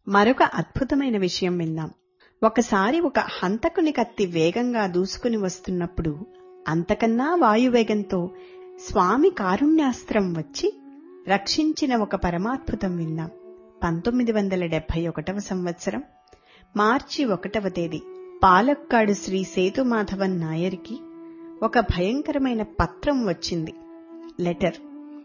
మరొక అద్భుతమైన విషయం విందాం ఒకసారి ఒక హంతకుని కత్తి వేగంగా దూసుకుని వస్తున్నప్పుడు అంతకన్నా వాయువేగంతో స్వామి కారుణ్యాస్త్రం వచ్చి రక్షించిన ఒక పరమాద్భుతం విందాం పంతొమ్మిది వందల డెబ్బై ఒకటవ సంవత్సరం మార్చి ఒకటవ తేదీ పాలక్కాడు శ్రీ సేతుమాధవన్ నాయర్కి ఒక భయంకరమైన పత్రం వచ్చింది లెటర్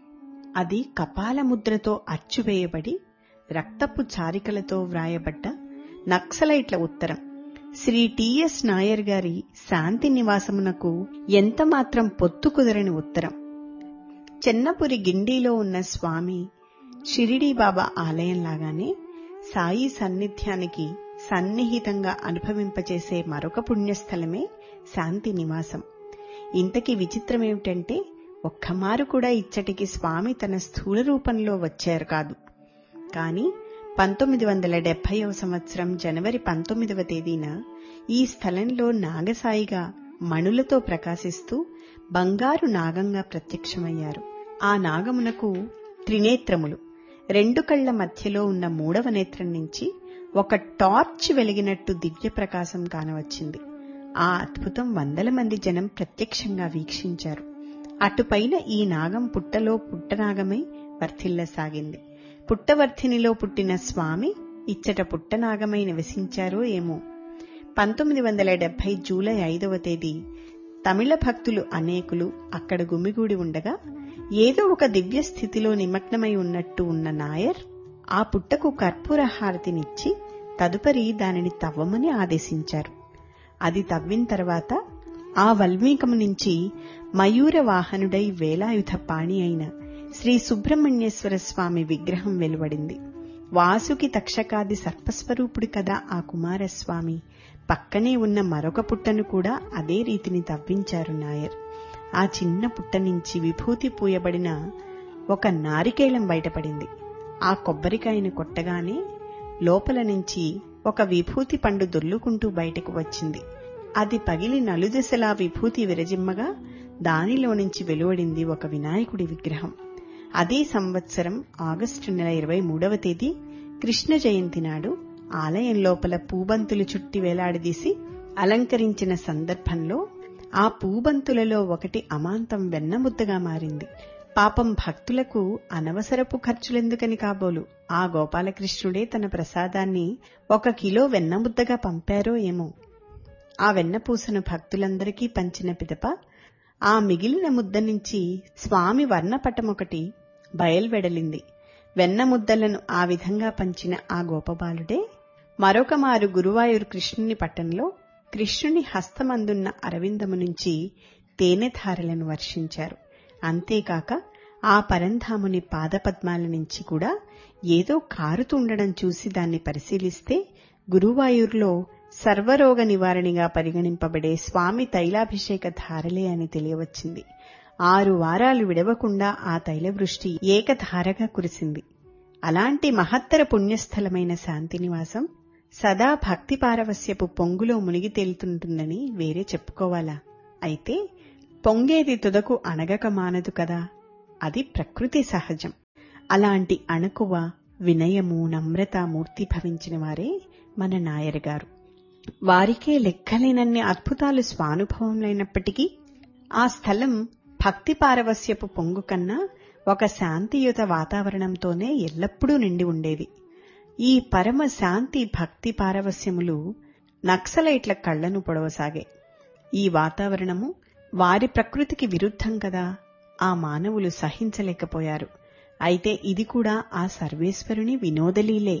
అది కపాలముద్రతో అచ్చువేయబడి రక్తపు చారికలతో వ్రాయబడ్డ నక్సలైట్ల ఉత్తరం శ్రీ టిఎస్ నాయర్ గారి శాంతి నివాసమునకు ఎంతమాత్రం పొత్తు కుదరని ఉత్తరం చెన్నపురి గిండిలో ఉన్న స్వామి షిరిడీ బాబా ఆలయంలాగానే సాయి సన్నిధ్యానికి సన్నిహితంగా అనుభవింపచేసే మరొక పుణ్యస్థలమే శాంతి నివాసం ఇంతకీ విచిత్రమేమిటంటే ఒక్కమారు కూడా ఇచ్చటికి స్వామి తన స్థూల రూపంలో వచ్చారు కాదు కాని పంతొమ్మిది వందల డెబ్బైవ సంవత్సరం జనవరి పంతొమ్మిదవ తేదీన ఈ స్థలంలో నాగసాయిగా మణులతో ప్రకాశిస్తూ బంగారు నాగంగా ప్రత్యక్షమయ్యారు ఆ నాగమునకు త్రినేత్రములు రెండు కళ్ల మధ్యలో ఉన్న మూడవ నేత్రం నుంచి ఒక టార్చ్ వెలిగినట్టు దివ్య ప్రకాశం కానవచ్చింది ఆ అద్భుతం వందల మంది జనం ప్రత్యక్షంగా వీక్షించారు అటుపైన ఈ నాగం పుట్టలో పుట్టనాగమై వర్ధిల్లసాగింది పుట్టవర్ధినిలో పుట్టిన స్వామి ఇచ్చట పుట్టనాగమై నివసించారో ఏమో పంతొమ్మిది వందల డెబ్బై జూలై ఐదవ తేదీ తమిళ భక్తులు అనేకులు అక్కడ గుమిగూడి ఉండగా ఏదో ఒక దివ్య స్థితిలో నిమగ్నమై ఉన్నట్టు ఉన్న నాయర్ ఆ పుట్టకు కర్పూర హారతినిచ్చి తదుపరి దానిని తవ్వమని ఆదేశించారు అది తవ్విన తర్వాత ఆ వల్మీకము నుంచి మయూర వాహనుడై వేలాయుధ పాణి అయిన శ్రీ సుబ్రహ్మణ్యేశ్వర స్వామి విగ్రహం వెలువడింది వాసుకి తక్షకాది సర్పస్వరూపుడు కదా ఆ కుమారస్వామి పక్కనే ఉన్న మరొక పుట్టను కూడా అదే రీతిని తవ్వించారు నాయర్ ఆ చిన్న పుట్ట నుంచి విభూతి పూయబడిన ఒక నారికేళం బయటపడింది ఆ కొబ్బరికాయను కొట్టగానే లోపల నుంచి ఒక విభూతి పండు దొర్లుకుంటూ బయటకు వచ్చింది అది పగిలి నలుదశలా విభూతి విరజిమ్మగా దానిలో నుంచి వెలువడింది ఒక వినాయకుడి విగ్రహం అదే సంవత్సరం ఆగస్టు నెల ఇరవై మూడవ తేదీ కృష్ణ జయంతి నాడు ఆలయం లోపల పూబంతులు చుట్టి వేలాడదీసి అలంకరించిన సందర్భంలో ఆ పూబంతులలో ఒకటి అమాంతం వెన్నముద్దగా మారింది పాపం భక్తులకు అనవసరపు ఖర్చులెందుకని కాబోలు ఆ గోపాలకృష్ణుడే తన ప్రసాదాన్ని ఒక కిలో వెన్నముద్దగా పంపారో ఏమో ఆ వెన్నపూసను భక్తులందరికీ పంచిన పిదప ఆ మిగిలిన ముద్ద నుంచి స్వామి వర్ణపటమొకటి బయల్వెడలింది వెన్న ముద్దలను ఆ విధంగా పంచిన ఆ గోపబాలుడే మరొక మారు గురువాయూరు కృష్ణుని పట్టణంలో కృష్ణుని హస్తమందున్న అరవిందము నుంచి తేనెధారలను వర్షించారు అంతేకాక ఆ పరంధాముని పాదపద్మాల నుంచి కూడా ఏదో కారుతుండడం చూసి దాన్ని పరిశీలిస్తే గురువాయూర్లో సర్వరోగ నివారణిగా పరిగణింపబడే స్వామి తైలాభిషేక ధారలే అని తెలియవచ్చింది ఆరు వారాలు విడవకుండా ఆ తైలవృష్టి ఏకధారగా కురిసింది అలాంటి మహత్తర పుణ్యస్థలమైన శాంతినివాసం సదా భక్తి పారవస్యపు పొంగులో మునిగి తేలుతుంటుందని వేరే చెప్పుకోవాలా అయితే పొంగేది తుదకు అణగక మానదు కదా అది ప్రకృతి సహజం అలాంటి అణకువ వినయము నమ్రత మూర్తి భవించిన వారే మన నాయర్ గారు వారికే లెక్కలేనన్ని అద్భుతాలు స్వానుభవంలైనప్పటికీ ఆ స్థలం భక్తి పారవస్యపు పొంగు కన్నా ఒక శాంతియుత వాతావరణంతోనే ఎల్లప్పుడూ నిండి ఉండేది ఈ పరమ శాంతి భక్తి పారవస్యములు నక్సలైట్ల కళ్లను పొడవసాగే ఈ వాతావరణము వారి ప్రకృతికి విరుద్ధం కదా ఆ మానవులు సహించలేకపోయారు అయితే ఇది కూడా ఆ సర్వేశ్వరుని వినోదలీలే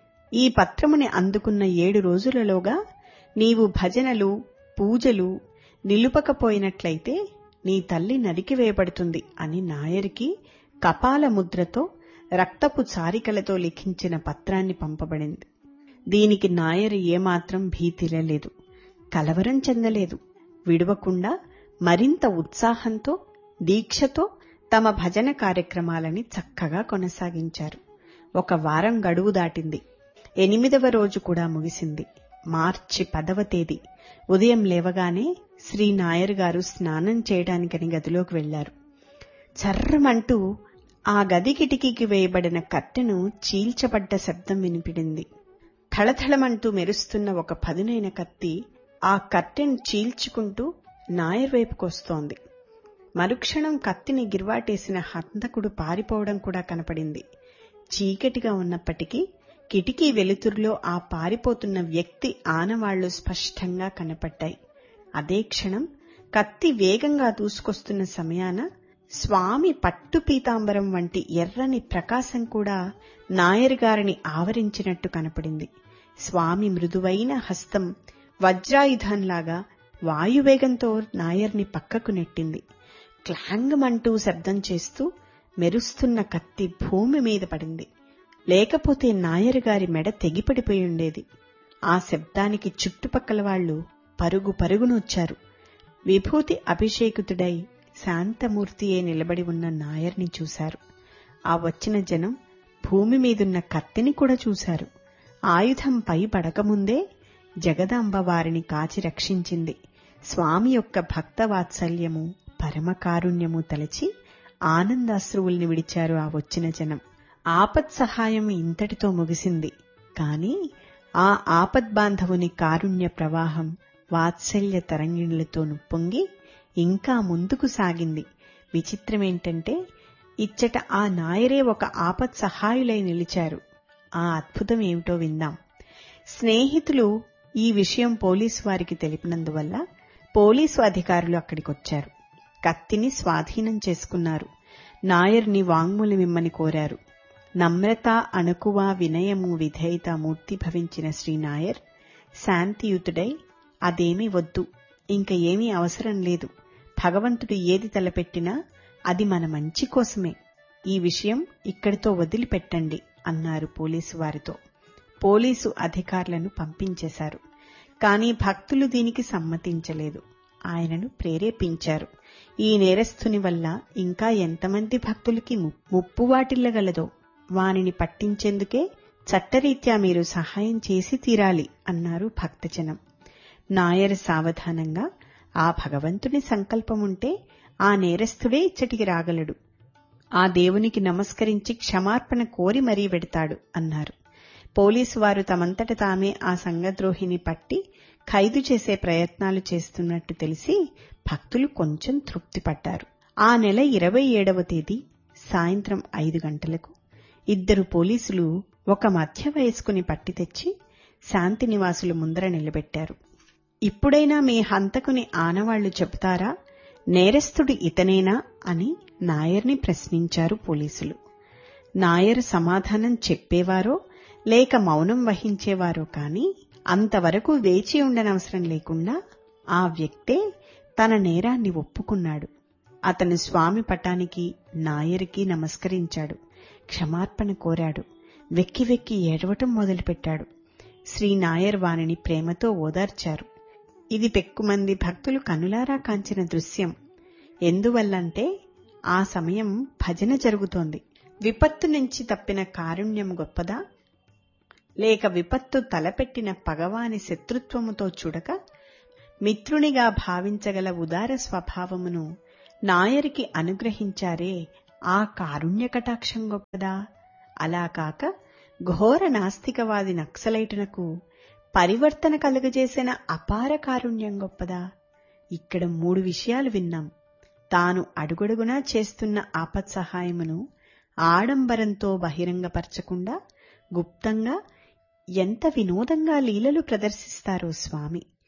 ఈ పత్రముని అందుకున్న ఏడు రోజులలోగా నీవు భజనలు పూజలు నిలుపకపోయినట్లయితే నీ తల్లి నరికివేయబడుతుంది అని నాయరికి కపాల ముద్రతో రక్తపు చారికలతో లిఖించిన పత్రాన్ని పంపబడింది దీనికి నాయర్ ఏమాత్రం భీతిరలేదు కలవరం చెందలేదు విడవకుండా మరింత ఉత్సాహంతో దీక్షతో తమ భజన కార్యక్రమాలని చక్కగా కొనసాగించారు ఒక వారం గడువు దాటింది ఎనిమిదవ రోజు కూడా ముగిసింది మార్చి పదవ తేదీ ఉదయం లేవగానే శ్రీ నాయర్ గారు స్నానం చేయడానికని గదిలోకి వెళ్లారు చర్రమంటూ ఆ గది కిటికీకి వేయబడిన కట్టెను చీల్చబడ్డ శబ్దం వినిపిడింది థళథళమంటూ మెరుస్తున్న ఒక పదునైన కత్తి ఆ కర్టెన్ చీల్చుకుంటూ నాయర్ వైపుకొస్తోంది మరుక్షణం కత్తిని గిర్వాటేసిన హంతకుడు పారిపోవడం కూడా కనపడింది చీకటిగా ఉన్నప్పటికీ కిటికీ వెలుతురులో ఆ పారిపోతున్న వ్యక్తి ఆనవాళ్లు స్పష్టంగా కనపడ్డాయి అదే క్షణం కత్తి వేగంగా దూసుకొస్తున్న సమయాన స్వామి పట్టు పీతాంబరం వంటి ఎర్రని ప్రకాశం కూడా నాయర్ గారిని ఆవరించినట్టు కనపడింది స్వామి మృదువైన హస్తం వజ్రాయుధంలాగా వాయువేగంతో నాయర్ని పక్కకు నెట్టింది క్లాంగమంటూ శబ్దం చేస్తూ మెరుస్తున్న కత్తి భూమి మీద పడింది లేకపోతే నాయర్ గారి మెడ తెగిపడిపోయి ఉండేది ఆ శబ్దానికి చుట్టుపక్కల వాళ్లు పరుగు పరుగునొచ్చారు విభూతి అభిషేకుతుడై శాంతమూర్తియే నిలబడి ఉన్న నాయర్ని చూశారు ఆ వచ్చిన జనం భూమి మీదున్న కత్తిని కూడా చూశారు ఆయుధం పై పడకముందే జగదాంబ వారిని కాచి రక్షించింది స్వామి యొక్క భక్త వాత్సల్యము పరమకారుణ్యము తలచి ఆనందాశ్రువుల్ని విడిచారు ఆ వచ్చిన జనం ఆపత్ సహాయం ఇంతటితో ముగిసింది కాని ఆ ఆపద్బాంధవుని కారుణ్య ప్రవాహం వాత్సల్య తరంగిణులతో పొంగి ఇంకా ముందుకు సాగింది విచిత్రమేంటంటే ఇచ్చట ఆ నాయరే ఒక ఆపత్ సహాయులై నిలిచారు ఆ అద్భుతం ఏమిటో విందాం స్నేహితులు ఈ విషయం పోలీసు వారికి తెలిపినందువల్ల పోలీసు అధికారులు అక్కడికొచ్చారు కత్తిని స్వాధీనం చేసుకున్నారు నాయర్ని వాంగ్మూలమిమ్మని కోరారు నమ్రత అణకువ వినయము విధేయత మూర్తి భవించిన శ్రీ నాయర్ శాంతియుతుడై అదేమీ వద్దు ఇంక ఏమీ అవసరం లేదు భగవంతుడు ఏది తలపెట్టినా అది మన మంచి కోసమే ఈ విషయం ఇక్కడితో వదిలిపెట్టండి అన్నారు పోలీసు వారితో పోలీసు అధికారులను పంపించేశారు కాని భక్తులు దీనికి సమ్మతించలేదు ఆయనను ప్రేరేపించారు ఈ నేరస్తుని వల్ల ఇంకా ఎంతమంది భక్తులకి ముప్పు వాటిల్లగలదో వానిని పట్టించేందుకే చట్టరీత్యా మీరు సహాయం చేసి తీరాలి అన్నారు భక్తజనం నాయర్ సావధానంగా ఆ భగవంతుని సంకల్పముంటే ఆ నేరస్తుడే ఇచ్చటికి రాగలడు ఆ దేవునికి నమస్కరించి క్షమార్పణ కోరి మరీ వెడతాడు అన్నారు పోలీసు వారు తమంతట తామే ఆ సంఘద్రోహిని పట్టి ఖైదు చేసే ప్రయత్నాలు చేస్తున్నట్టు తెలిసి భక్తులు కొంచెం తృప్తి పడ్డారు ఆ నెల ఇరవై ఏడవ తేదీ సాయంత్రం ఐదు గంటలకు ఇద్దరు పోలీసులు ఒక మధ్య వయస్కుని పట్టి తెచ్చి శాంతి నివాసుల ముందర నిలబెట్టారు ఇప్పుడైనా మీ హంతకుని ఆనవాళ్లు చెబుతారా నేరస్తుడు ఇతనేనా అని నాయర్ని ప్రశ్నించారు పోలీసులు నాయర్ సమాధానం చెప్పేవారో లేక మౌనం వహించేవారో కాని అంతవరకు వేచి ఉండనవసరం లేకుండా ఆ వ్యక్తే తన నేరాన్ని ఒప్పుకున్నాడు అతను స్వామి పటానికి నాయరికి నమస్కరించాడు క్షమార్పణ కోరాడు వెక్కి వెక్కి ఏడవటం మొదలుపెట్టాడు శ్రీ నాయర్ వానిని ప్రేమతో ఓదార్చారు ఇది పెక్కుమంది భక్తులు కనులారా కాంచిన దృశ్యం ఎందువల్లంటే ఆ సమయం భజన జరుగుతోంది విపత్తు నుంచి తప్పిన కారుణ్యం గొప్పదా లేక విపత్తు తలపెట్టిన పగవాని శత్రుత్వముతో చూడక మిత్రునిగా భావించగల ఉదార స్వభావమును నాయరికి అనుగ్రహించారే ఆ కారుణ్య కటాక్షం గొప్పదా అలా కాక ఘోర నాస్తికవాది నక్సలైటునకు పరివర్తన కలుగజేసిన అపార కారుణ్యం గొప్పదా ఇక్కడ మూడు విషయాలు విన్నాం తాను అడుగడుగునా చేస్తున్న ఆపత్ సహాయమును ఆడంబరంతో బహిరంగపరచకుండా గుప్తంగా ఎంత వినోదంగా లీలలు ప్రదర్శిస్తారో స్వామి